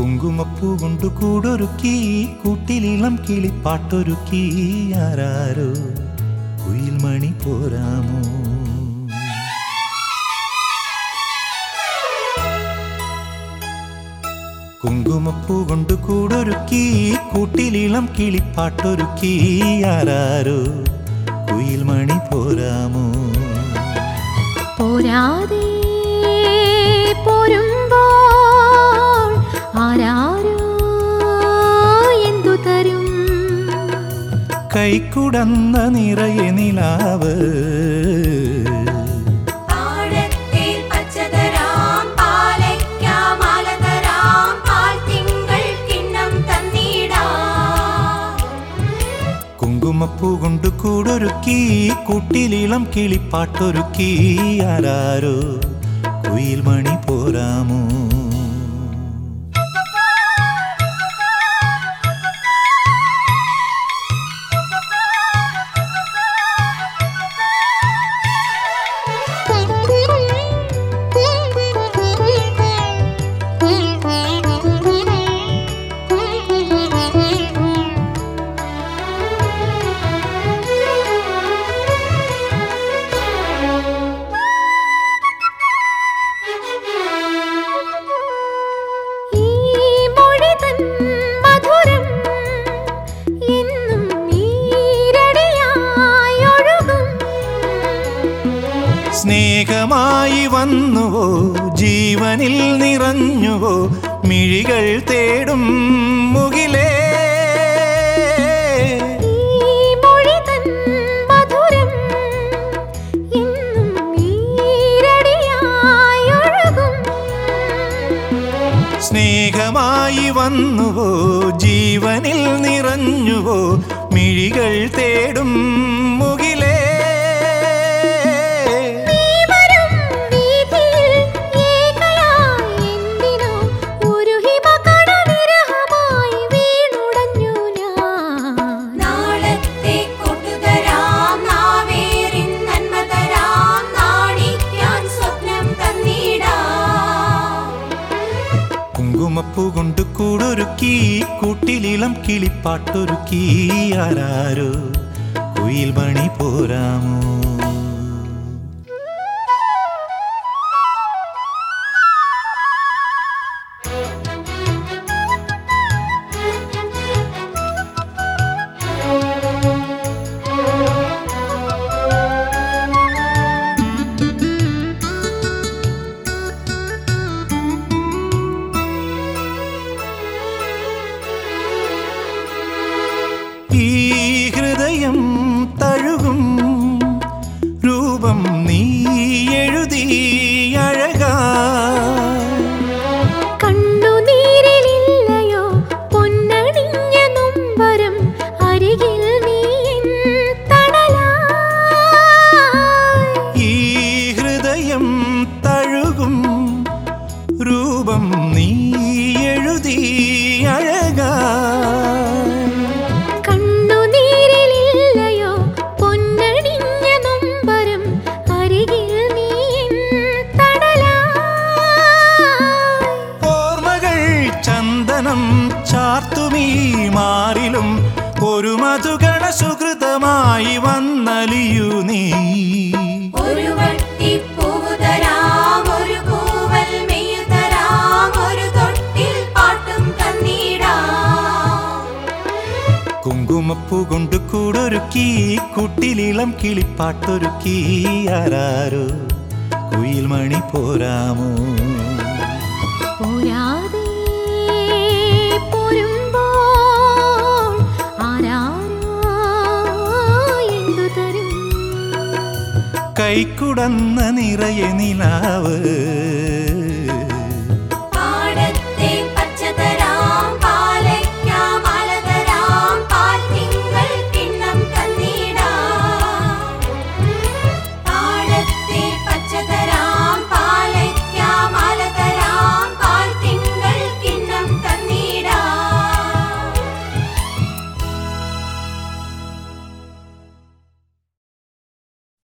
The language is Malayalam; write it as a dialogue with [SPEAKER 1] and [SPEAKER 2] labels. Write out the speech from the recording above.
[SPEAKER 1] കുങ്കുമപ്പൂ കൊണ്ടു കൂടൊരുക്കി കൂട്ടിലിളം കിളിപ്പാട്ടൊരുക്കി ആരാരോ കുയിൽ മണി പോരാമോ കുങ്കുമപ്പൂ കൊണ്ടു കൂടൊരുക്കി കൂട്ടിലിളം കിളിപ്പാട്ടൊരുക്കി ആരാരോ കുയിൽ മണി പോരാമോ
[SPEAKER 2] പോരാതെ പോരുമ്പോൾ ആരാരോ എന്തു തരും
[SPEAKER 1] കൈക്കുടന്ന നിറയെ നിലാവ്
[SPEAKER 3] പാടത്തെ പച്ചതരാം പാലയ്ക്കാമാലതരാം പാൽത്തിങ്കൾ കിണ്ണം തന്നിടാം
[SPEAKER 1] കുങ്കുമപ്പൂ കൊണ്ടു കൂടൊരുക്കി കൂട്ടിലിളം കിളിപ്പാട്ടൊരുക്കി ആരാരോ കുയിൽ മണി പോരാമോ
[SPEAKER 2] ഈ മൊഴി തൻ മധുരം എന്നും ഈരടിയായി ഒഴുകും
[SPEAKER 1] സ്നേഹമായി വന്നുവോ ജീവനിൽ നിറഞ്ഞുവോ മിഴികൾ തേടും മുകിലേ
[SPEAKER 2] ഈ മൊഴി തൻ മധുരം എന്നും ഈരടിയായി ഒഴുകും
[SPEAKER 1] സ്നേഹമായി വന്നുവോ ജീവനിൽ നിറഞ്ഞുവോ മിഴികൾ തേടും മുകിലേ
[SPEAKER 2] നീ വരും വീഥിയിൽ ഏകയായി എന്തിനോ ഒരു ഹിമകണവിരഹമായി വീണുടഞ്ഞു ഞാൻ
[SPEAKER 3] നാളത്തെ കൊട്ടുതരാം നാവേറിൻ നന്മതരാം നാണിക്കാൻ സ്വപ്നം തന്നിടാം
[SPEAKER 1] കുങ്കുമപ്പൂ കൊണ്ട് കൂടൊരുക്കി കൂട്ടിലിളം കിളിപ്പാട്ടൊരുക്കി ആരാരോ കുയിൽ മണി പോരാമോ ഈ ഹൃദയം തഴുകും രൂപം നീ എഴുതി അഴകാ
[SPEAKER 2] കണ്ണുനീരിലില്ലയോ പൊന്നണിഞ്ഞ നൊമ്പരം അരികിൽ നീ എൻ തണലായി
[SPEAKER 1] ഈ ഹൃദയം തഴുകും രൂപം നീ എഴുതി അഴകാ
[SPEAKER 2] കണ്ണുനീരിലില്ലയോ പൊന്നണിഞ്ഞ നൊമ്പരം അരികിൽ നീ എൻ തണലായി
[SPEAKER 1] ഓർമ്മകൾ ചന്ദനം ചാർത്തുമീ മാറിലും ഒരു മധുഗണ സുഹൃതമായി വന്നലിയു നീ
[SPEAKER 3] ഒരു വട്ടിപ്പൂവ് തരാം ഒരു പൂവൽ മെയ്യു തരാം ഒരു തൊട്ടിൽ പാട്ടും തന്നിടാം
[SPEAKER 1] കുങ്കുമപ്പൂ കൊണ്ട് കൂടൊരുക്കി കുട്ടിലിളം കിളിപ്പാട്ടൊരുക്കി ആരാരോ കുയിൽ മണി പോരാമോ
[SPEAKER 2] പോരാതെ പോരുമ്പോൾ ആരാരോ എന്തു തരും
[SPEAKER 1] കൈക്കുടന്ന നിറയെ നിലാവ്